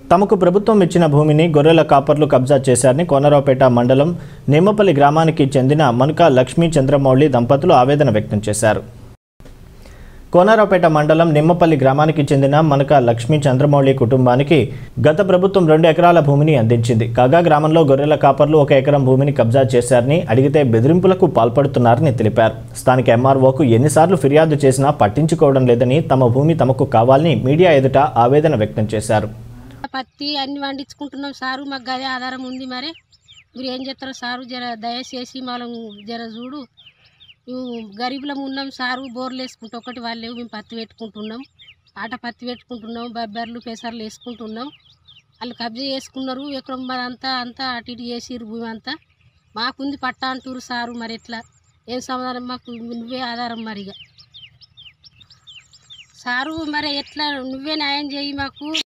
తమకు ప్రభుత్వం ఇచ్చిన భూమిని గొర్రెల కాపర్లు కబ్జా చేశారని కోనరావుపేట మండలం నిమ్మపల్లి గ్రామానికి చెందిన మనుక లక్ష్మీ చంద్రమౌళి దంపతులు ఆవేదన వ్యక్తం చేశారు కోనరావుపేట మండలం నిమ్మపల్లి గ్రామానికి చెందిన మనక లక్ష్మీ చంద్రమౌళి కుటుంబానికి గత ప్రభుత్వం రెండు ఎకరాల భూమిని అందించింది కాగా గ్రామంలో గొర్రెల కాపర్లు ఒక ఎకరం భూమిని కబ్జా చేశారని అడిగితే బెదిరింపులకు పాల్పడుతున్నారని తెలిపారు స్థానిక ఎంఆర్ఓకు ఎన్నిసార్లు ఫిర్యాదు చేసినా పట్టించుకోవడం లేదని తమ భూమి తమకు కావాలని మీడియా ఎదుట ఆవేదన వ్యక్తం చేశారు పత్తి అన్ని పండించుకుంటున్నాం సారు మాకు గదే ఆధారం ఉంది మరి మీరు ఏం చేస్తారో సారు జర దయచేసి మనం జర చూడు మేము గరీబులం ఉన్నాం సారు బోర్లు వేసుకుంటాం ఒకటి వాళ్ళు లేవు మేము పత్తి పెట్టుకుంటున్నాం ఆట పత్తి పెట్టుకుంటున్నాం బొబ్బర్లు పెసర్లు వేసుకుంటున్నాం వాళ్ళు కబ్జా చేసుకున్నారు ఎక్కడ అంతా అంతా అటు ఇటు చేసిర్రు భూమి అంతా మాకుంది పట్టా అంటారు సారు మరి ఎట్లా ఏం సమాధానం మాకు నువ్వే ఆధారం మరి ఇక సారు మరి ఎట్లా నువ్వే న్యాయం చేయి మాకు